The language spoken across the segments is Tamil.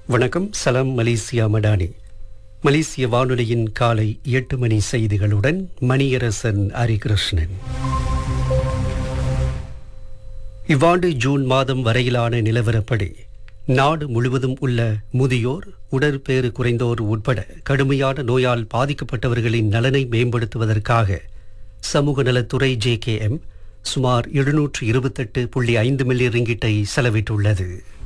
வணக்கம் சலாம் மலேசியா மடானி மலேசிய வானொலியின் காலை எட்டு மணி செய்திகளுடன் மணியரசன் ஹரிகிருஷ்ணன் இவ்வாண்டு ஜூன் மாதம் வரையிலான நிலவரப்படி நாடு முழுவதும் உள்ள முதியோர் உடற்பேறு குறைந்தோர் உட்பட கடுமையான நோயால் பாதிக்கப்பட்டவர்களின் நலனை மேம்படுத்துவதற்காக சமூக நலத்துறை ஜேகேஎம் சுமார் எழுநூற்று இருபத்தெட்டு புள்ளி ஐந்து மில்லியன் ரிங்கிட்டை செலவிட்டுள்ளது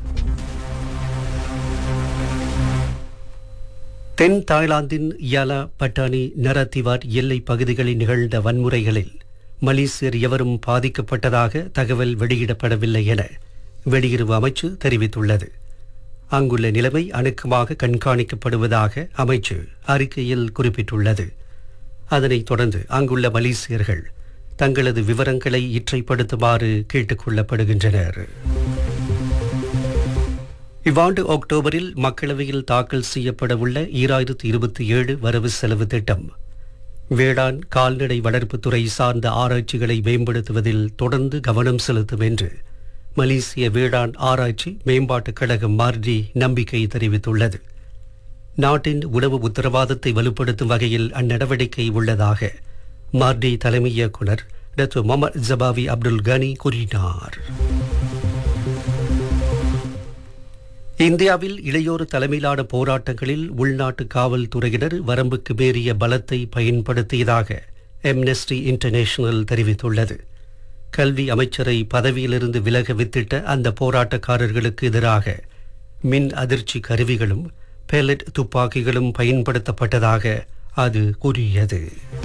தென் தாய்லாந்தின் யாலா பட்டானி நரத்திவாட் எல்லை பகுதிகளில் நிகழ்ந்த வன்முறைகளில் மலேசியர் எவரும் பாதிக்கப்பட்டதாக தகவல் வெளியிடப்படவில்லை என வெளியுறவு அமைச்சு தெரிவித்துள்ளது அங்குள்ள நிலைமை அணுக்கமாக கண்காணிக்கப்படுவதாக அமைச்சு அறிக்கையில் குறிப்பிட்டுள்ளது அதனைத் தொடர்ந்து அங்குள்ள மலேசியர்கள் தங்களது விவரங்களை இற்றைப்படுத்துமாறு கேட்டுக் கொள்ளப்படுகின்றனர் இவ்வாண்டு அக்டோபரில் மக்களவையில் தாக்கல் செய்யப்படவுள்ள ஈராயிரத்து இருபத்தி ஏழு வரவு செலவு திட்டம் வேளாண் கால்நடை வளர்ப்புத்துறை சார்ந்த ஆராய்ச்சிகளை மேம்படுத்துவதில் தொடர்ந்து கவனம் செலுத்தும் என்று மலேசிய வேளாண் ஆராய்ச்சி மேம்பாட்டுக் கழகம் மார்டி நம்பிக்கை தெரிவித்துள்ளது நாட்டின் உணவு உத்தரவாதத்தை வலுப்படுத்தும் வகையில் அந்நடவடிக்கை உள்ளதாக மார்டி தலைமை இயக்குனர் டாக்டர் முகமது ஜபாவி அப்துல் கனி கூறினார் இந்தியாவில் இளையோர் தலைமையிலான போராட்டங்களில் உள்நாட்டு காவல்துறையினர் வரம்புக்கு மீறிய பலத்தை பயன்படுத்தியதாக எம்னெஸ்டி இன்டர்நேஷனல் தெரிவித்துள்ளது கல்வி அமைச்சரை பதவியிலிருந்து விலக வித்திட்ட அந்த போராட்டக்காரர்களுக்கு எதிராக மின் அதிர்ச்சி கருவிகளும் பேலட் துப்பாக்கிகளும் பயன்படுத்தப்பட்டதாக அது கூறியது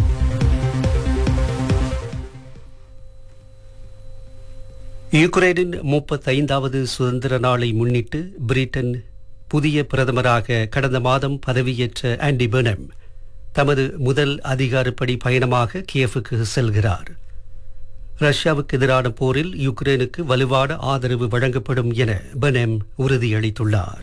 யுக்ரைனின் முப்பத்தைந்தாவது சுதந்திர நாளை முன்னிட்டு பிரிட்டன் புதிய பிரதமராக கடந்த மாதம் பதவியேற்ற ஆண்டி பெர்னம் தமது முதல் அதிகாரப்படி பயணமாக கியஃபுக்கு செல்கிறார் ரஷ்யாவுக்கு எதிரான போரில் யுக்ரைனுக்கு வலுவான ஆதரவு வழங்கப்படும் என பெனெம் உறுதியளித்துள்ளார்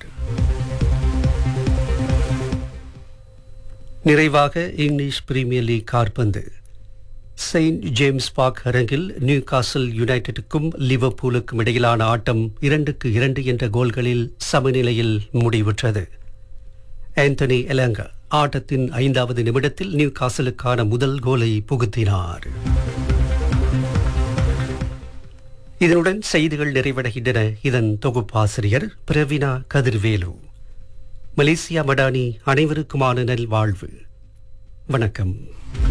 நிறைவாக இங்கிலீஷ் பிரீமியர் லீக் கார்பந்து செயின்ட் ஜேம்ஸ் பார்க் அரங்கில் நியூ காசல் யுனைடெடுக்கும் லிவர்பூலுக்கும் இடையிலான ஆட்டம் இரண்டுக்கு இரண்டு என்ற கோல்களில் சமநிலையில் முடிவுற்றது ஆந்தனி எலங்கா ஆட்டத்தின் ஐந்தாவது நிமிடத்தில் நியூ காசலுக்கான முதல் கோலை புகுத்தினார் இதனுடன் செய்திகள் நிறைவடைகின்றன இதன் தொகுப்பாசிரியர் பிரவினா கதிர்வேலு மலேசியா மடானி அனைவருக்குமான நல்வாழ்வு வணக்கம்